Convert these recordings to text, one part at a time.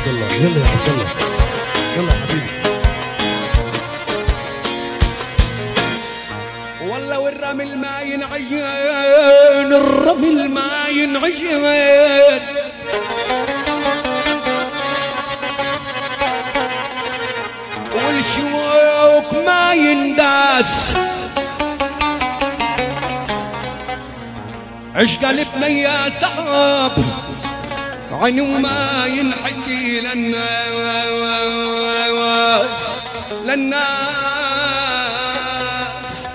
عبد الله يلا يا عبد الله يلا يا حبيبي والله والرمل ما ينعين الرمل ما ينعين والشوك ما ينداس عش قلبنا يا صعب عين وما ينحكي للناس للناس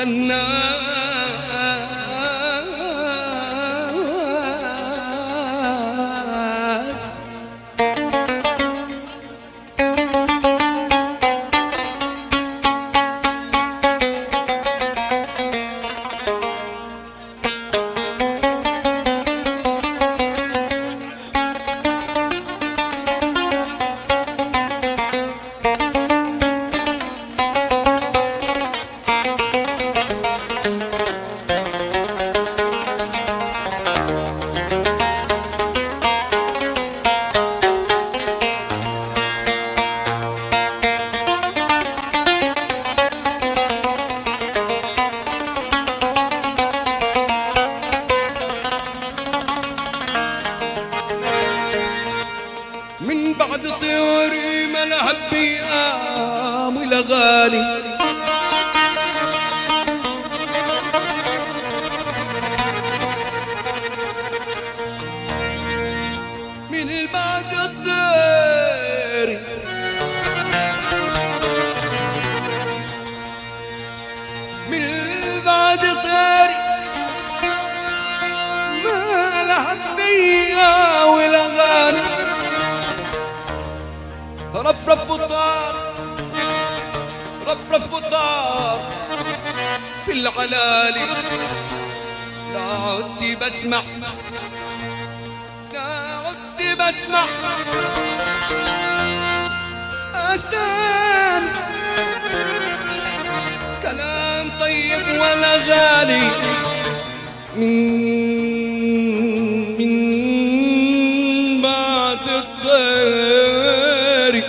للناس من بعد طيوري ملهب بيام الاغاني من بعد الداري من بعد طيوري ملهب بيام والاغاني رفرف وطار رفرف وطار في العلالي لا عدي بسمع لا عدي بسمع أسان كلام طيب ولا غالي من من بعد الطير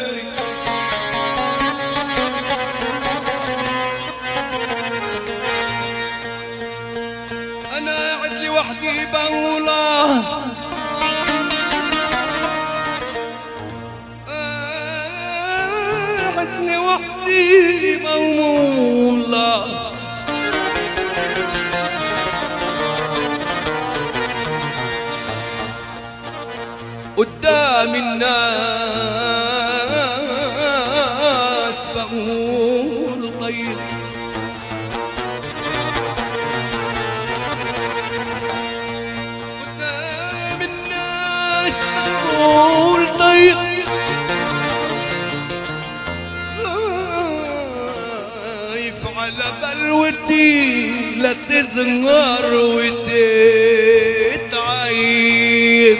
انا قاعد لوحدي بولاه قاعد لوحدي بولاه قدام الناس بقول طيب قدام الناس بقول طيب خايف على بلوتي لا تزمر وتتعيب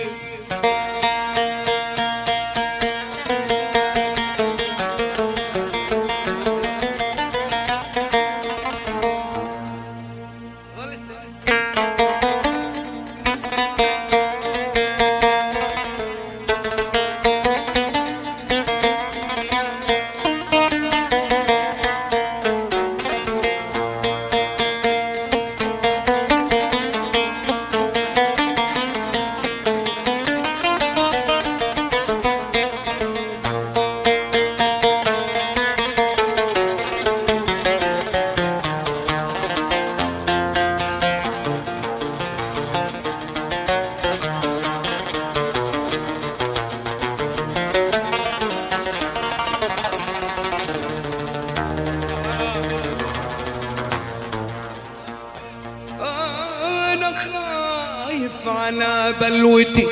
انا خايف على بلوتي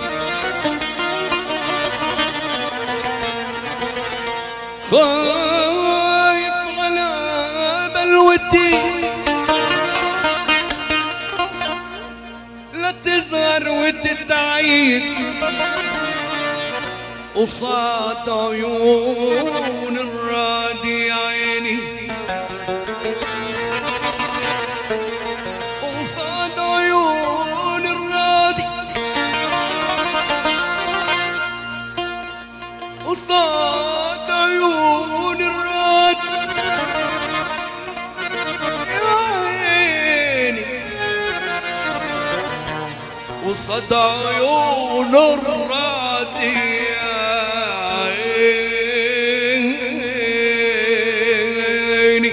خايف على بلوتي لا تظهر وتتعيد قصاد عيون الرادي عيني قصاد عيون الرادي قصاد عيون الراد يا عيني قصاد عيون الراد يا عيني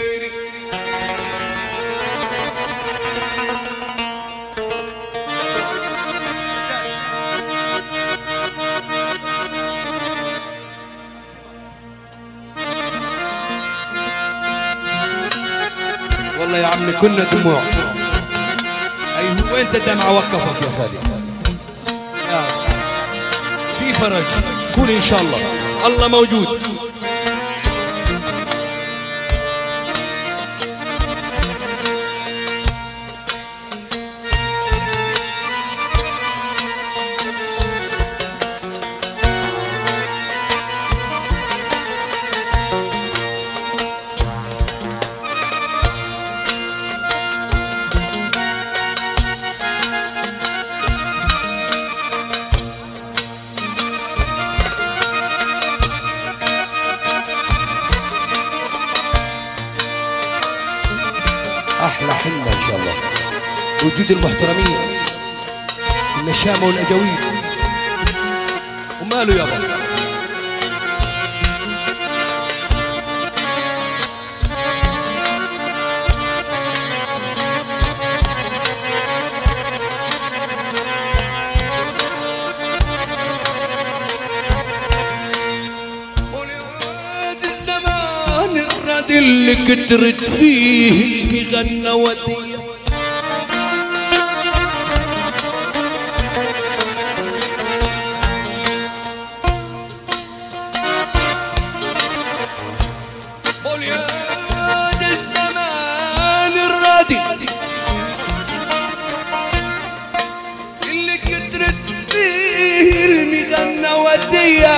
والله يا عمي كنا دموع اي هو انت دمعة وقفك يا خالد يا رب. في فرج قول ان شاء الله الله موجود احلى حنة ان شاء الله وجود المحترمين النشامة والاجاويد وماله يابا ولاد الزمان الرد اللي كترت فيه المغنى ودية ولاد الزمان الردي اللي كترت فيه المغنى ودية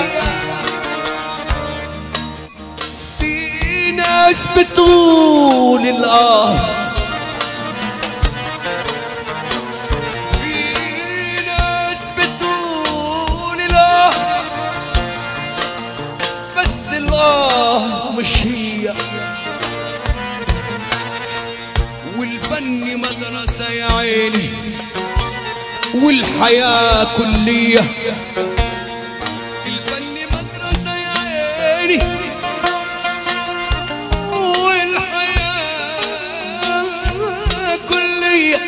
في ناس بتقول الآه في ناس بتقول الآه بس الآه مش هي والفن مدرسة يا عيني والحياة كلية الفن مدرسة يا عيني والحياة كلية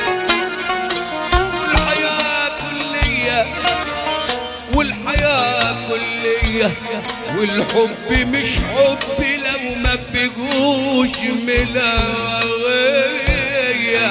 والحياة كلية والحياة كلية والحب مش حب لو ما فيهوش ملاوية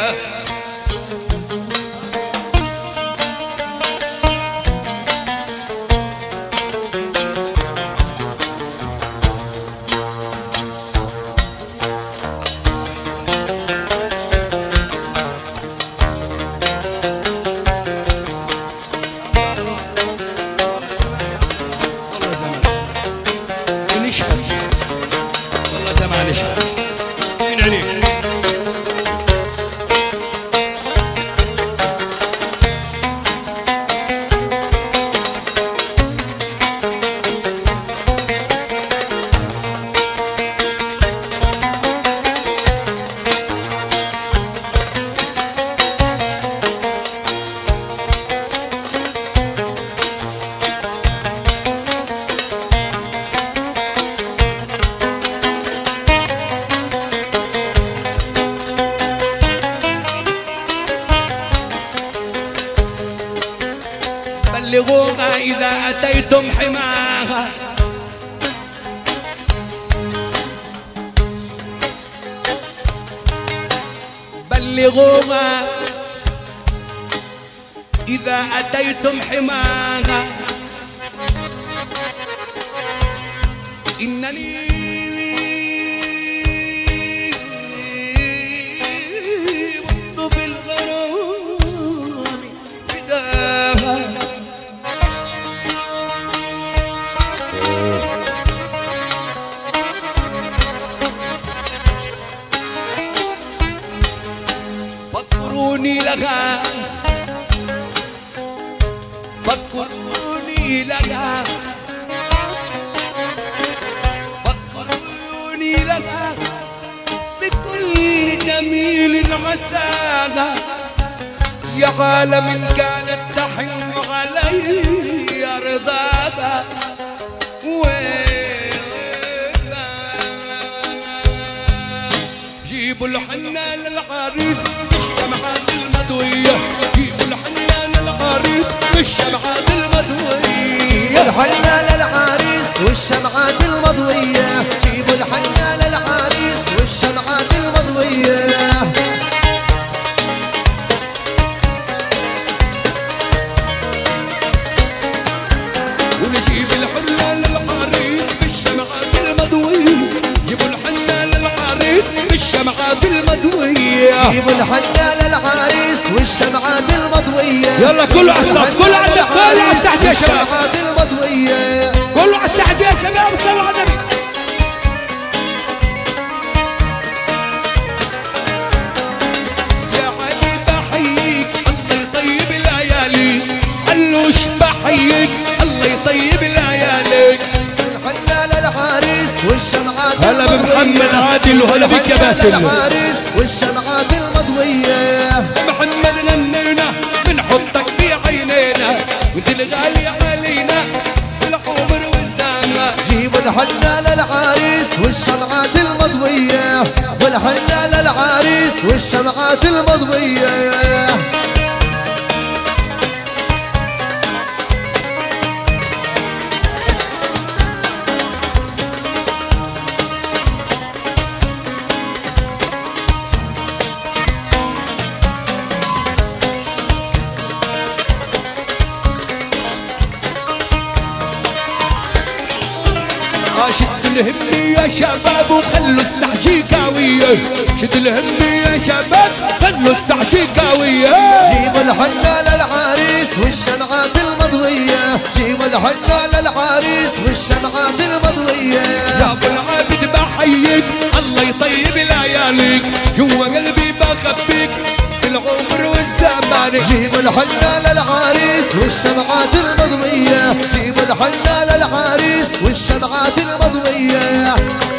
والله زمان نشفى والله دمعة نشفى من عينيك بلغوها إذا أتيتم حماها بلغوها إذا أتيتم حماها إنني مت بالغرام فداها فاذكروني لها فاذكروني لها فطروني لها بكل جميل عساها يا عالم كانت تحن علي رضاها جيبوا الحنة للعريس بالشمعات المدوية جيبوا الحنة للعريس بالشمعات المدوية الحنة للعريس والشمعات المضوية جيبوا الحنة للعريس والشمعات المضوية ونجيب الحنة للعريس بالشمعات المدوية جيبوا الحنة للعريس بالشمعات المدوية جيبوا الحنة للعريس والشمعات المضوية يلا كله على الصف، كله على- كله على الساعة يا شباب. والشمعات المضوية كله على الساعة يا شباب صلوا على النبي يا علي بحييك الله يطيب الليالي علوش بحييك الله يطيب الليالي الحنة للعريس والشمعات هلا بمحمد المضوية. عادل وهلا بك يا الحنة باسل. للعريس والشمعات المضوية محمد غنينا بنحطك بعينينا وانت الغالي علينا بالعمر والزمان جيبوا الحنة للعريس والشمعات المضوية والحنة للعريس والشمعات المضوية آه شد الهم يا شباب وخلوا السعجي قوية شد الهم يا شباب خلوا السعجي قوية جيبوا الحنة للعريس والشمعات المضوية جيبوا الحنة للعريس والشمعات المضوية يا ابو العابد بحييك الله يطيب لياليك جوا قلبي بخبيك العمر والزمان جيبوا الحنة للعريس والشمعات المضوية جيبوا الحنة للعريس والشمعات المضوية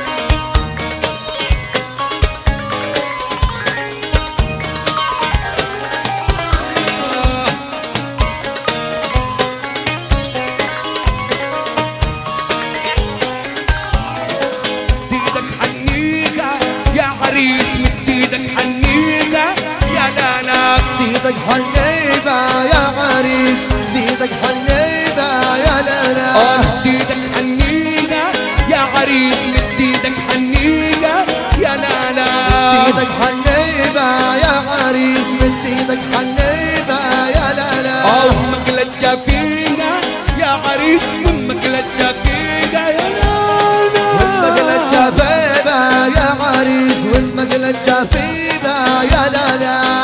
ايدك حنيقة يا عريس مد ايدك حنيقة يا لا لا زيدك حنيبة يا عريس زيدك حنيبة يا لالا اه مد ايدك حنيقة يا عريس مد ايدك حنيقة يا لا لا زيدك حنيبة يا عريس من زيدك حنيبة يا لالا اه امك لجافينا يا عريس امك لجافينا يا واسمك لا لا للجفيبة يا عريس واسمك للجفيبة يا لالا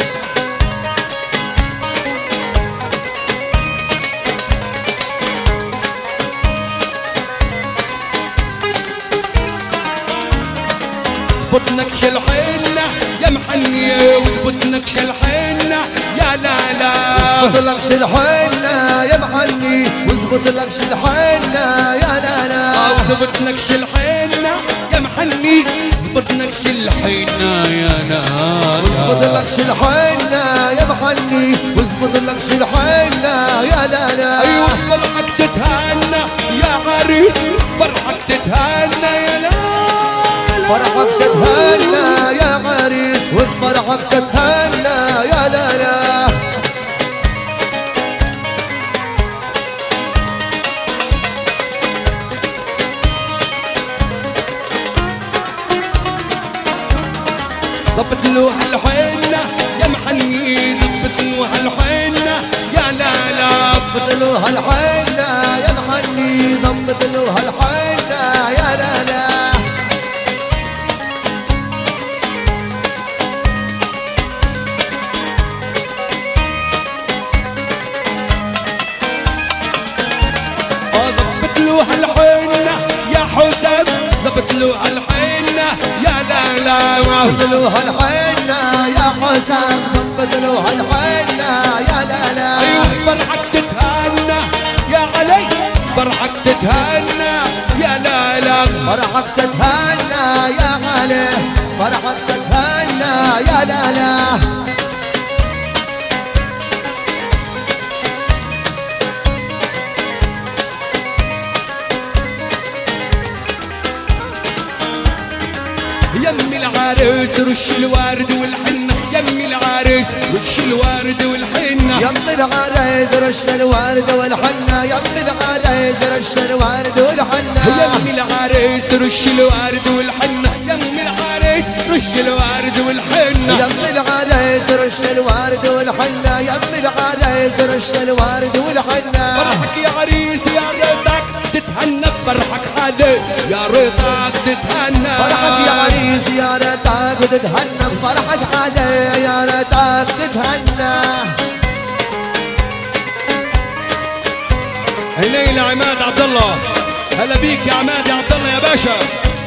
اظبط نكش الحنة يا محنية واظبط نكش الحنة يا لا لا اظبط لك الحنة يا محني واظبط لك الحنة يا لالا اظبط نكش الحنة يا محني اظبط نكش الحنة يا لا واظبط لك الحنة يا محني واظبط لك الحنة يا لالا ايوه فرحك تتهنى يا عريس فرحك تتهنى يا لا فرحك تتهنى يا عريس وفرحك تتهنى يا لالا ظبط له هالحنة يا محني ظبط له هالحنة يا لا لا ظبط له هالحنة يا محني ظبط له هالحنة يا لالا ظبط له هالحنة يا حسام ظبط له هالحنة يا لا لا ظبط له هالحنة يا حسام ظبط له هالحنة يا لالا ايوه فرحك تتهنى يا علي فرحك تتهنى يا لا لا فرحك تتهنى يا غالي فرحك تتهنى يا لا لا يم العريس رش الورد والحنة يم العريس رش الورد والحنة يم العرايس رش الورد والحنة يم العرايس رش الورد والحنة يم العريس رش الورد والحنة يم العريس رش الورد والحنة يم العرايس رش الورد والحنة يم العرايس رش الورد والحنة فرحك يا عريس يا ريتك تتهنى بفرحك هذا يا ريتك تتهنى فرحك يا عريس يا ريتك تتهنى فرحك علي يا ريتك تتهنى هني لعماد عبد الله هلا بيك يا عماد يا عبد الله يا باشا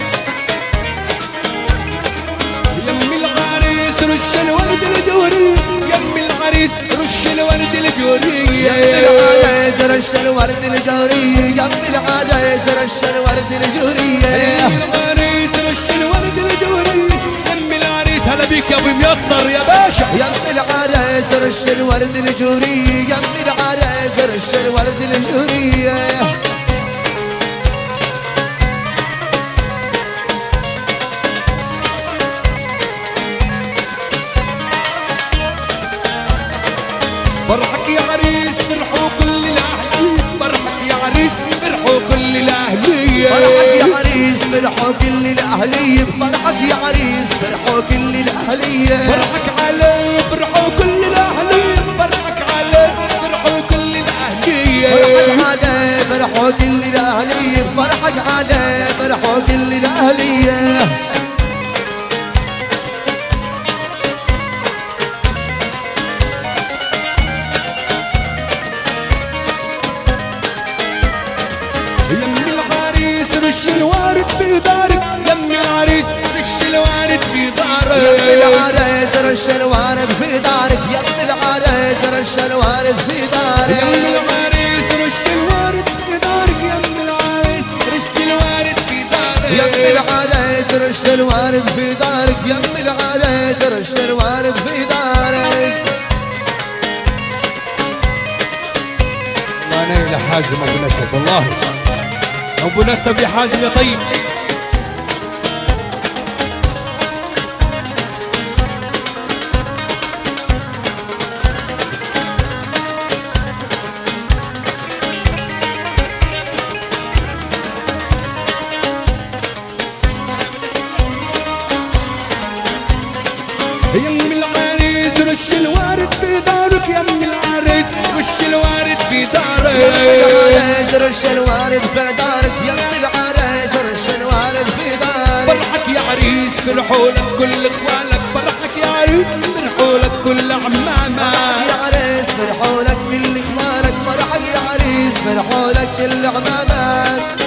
يم العريس رش الورد الجوري يم العريس رش الورد الجوري يم العرايس رش الورد الجوري يم العرايس رش الورد الجوري يم العريس رش الورد الجوري يم العريس هلا بيك يا ابو ميسر يا باشا يم العرايس رش الورد الجوري يم العرايس رش الورد الجوري فرحك يا عريس فرحوا كل الاهلية فرحك يا عريس فرحوا كل الاهلية فرحك يا عريس فرحوا كل الاهلية فرحك يا عريس فرحوا كل الاهلية فرحك عليه فرحوا كل الاهلية فرحك عليه فرحوا كل الاهلية فرحك عليه فرحوا كل الاهلية فرحك عليه فرحوا كل الاهلية يم العريس رش الوارد في دارك يم العريس رش الوارد في يم دارك العرايس رش الوارد في دارك يم العرايس رش الوارد في يم دارك العريس رش الوارد في دارك يم العريس رش الوارد في يم دارك العرايس رش الوارد في دارك يم العرايس رش الوارد في دارك الله نيل حازم ابو نسب والله ابو نسب يا حازم يا طيب يم العريس رش الوارد في دارك يم العريس رش الوارد في يم دارك العرايس رش الوارد في دارك يم العرايس رش الوارد في دارك فرحك يا عريس فرحوا لك كل اخوالك فرحك يا عريس فرحوا لك كل عمامك يا عريس فرحوا لك كل كمالك فرحك يا عريس فرحوا لك كل عمامك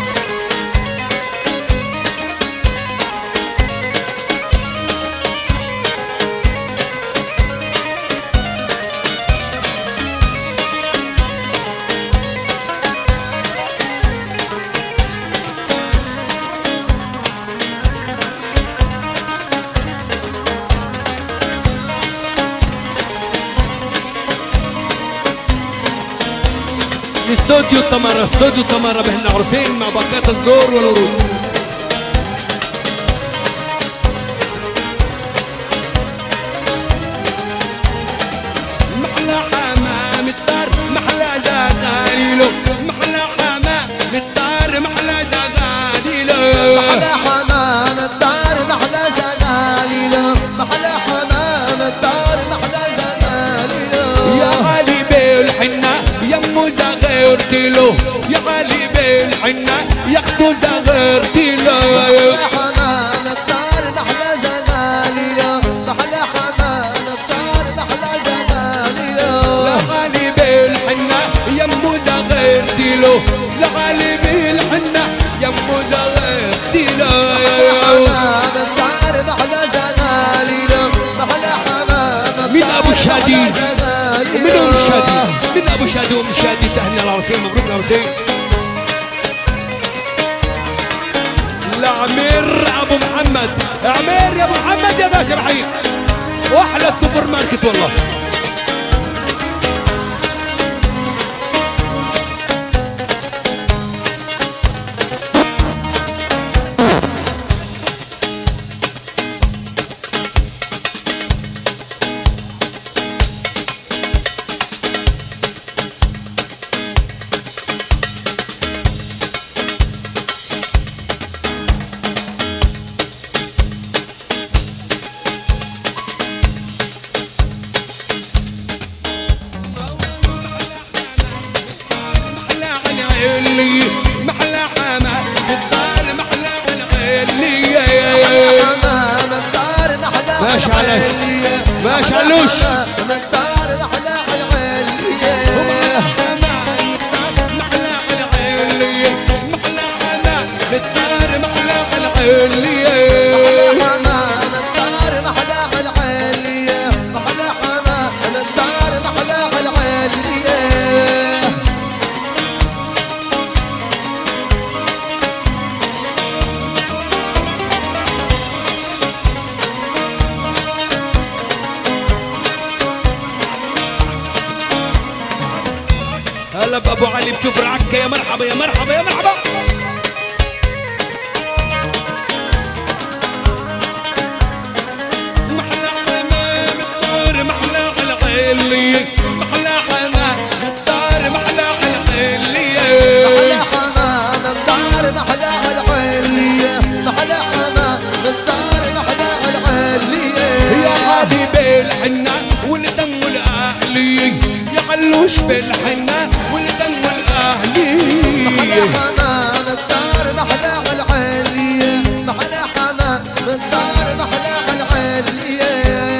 استوديو تمارا استوديو تمارا بهن عرسين مع باقات الزور والورود محلى حمام الدار محلى زغاليلو محلى حمام الدار محلى زغاليلو محلى حمام الدار محلى زغاليله محلى حمام الدار محلى زغاليله يا علي بالحنة يمو زغيرتي له يا علي بالحنة يا اختو زغيرتي له محلى حمام الدار محلى زغاليله محلى حمام الدار محلى زغاليله يا علي بالحنة يمو زغيرتي له يا علي بالحنة يمو زغيرتي له حمام الدار محلى زغاليله محلى حمام مين أبو شادي؟ زغاليله من ام شادي من ابو شادي وام شادي تهنئة العرسين مبروك العرسين احلى عمير ابو محمد عمير يا ابو محمد يا باشا بحييك واحلى السوبر ماركت والله محلى العلي محلى حما الدار محلى العلي حمام الدار محلى ماشي عليك. العلية. ماشي علوش. حمام الدار محلى العلية. محلى العلي محلى حما الدار محلى العلي حمام الدار محلى العلية. محلى حمام الدار محلى العلية. هلا بابو علي بشوف العكه يا مرحبا يا مرحبا يا مرحبا محلى حمام الدار محلى العلي محلى حمام الدار محلى العلي محلى حمام الدار محلى العلية. محلى حمام الدار محلى العلية. يا حبيبي الحنة والدم والاهلي يا علوش بالحنة والدم محلى والاهلي حمام الدار محلى العلية محلى حمام الدار محلى العلية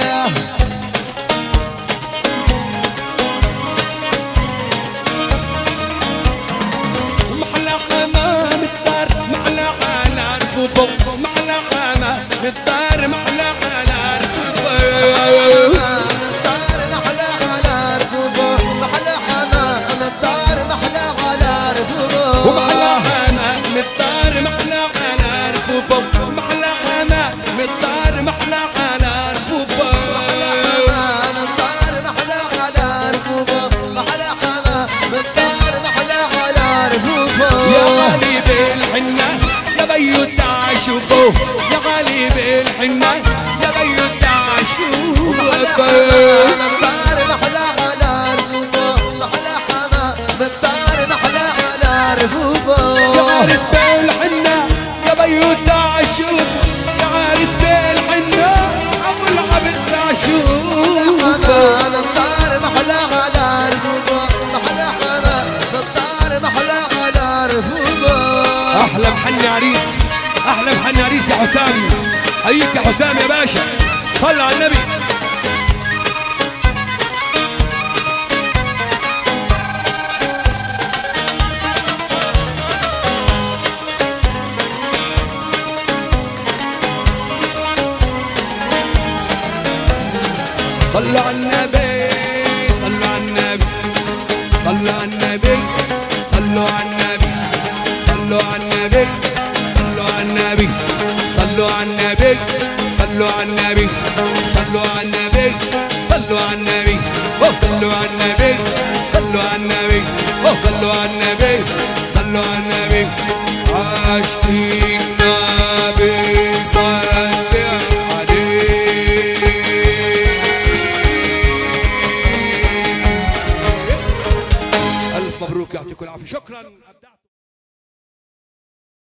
محلى حمام الدار محلى على رفوفه محلى حمام الدار محلى على رفوفه حمام الدار محلى على رفوفه محلى حمام الدار محلى على رفوفه ومحلى حمام الدار محلى على رفوفه محلى حمام الدار محلى على رفوفه حمام الدار محلى على رفوفه محلى حمام الدار محلى على رفوفه يا غالي بالحنة يا بيو تعال شوفوه يا غالي بالحنة يا بيو تعال شوفوه الدار محلى على رفوفه محلى حمام الدار محلى على رفوفه يا عارس بالحنة يا بيو تعال شوفوه يا عارس بالحنة ابو العبد تعال شوفوه حمام الدار محلى على رفوفه محلى حمام الدار محلى على رفوفه احلى محني عريس احلى محني عريس يا حسام حييك يا حسام يا باشا صل على النبي صلوا على النبي صلوا على النبي صلوا على النبي صلوا على النبي صلوا على النبي صلوا على النبي صلوا على النبي صلوا على النبي صلوا على النبي صلوا على النبي أوه، صلوا على النبي صلوا على النبي أوه، صلوا على النبي صلوا على النبي عاشقين النبي صلى عليه ألف مبروك يعطيكم العافية شكرا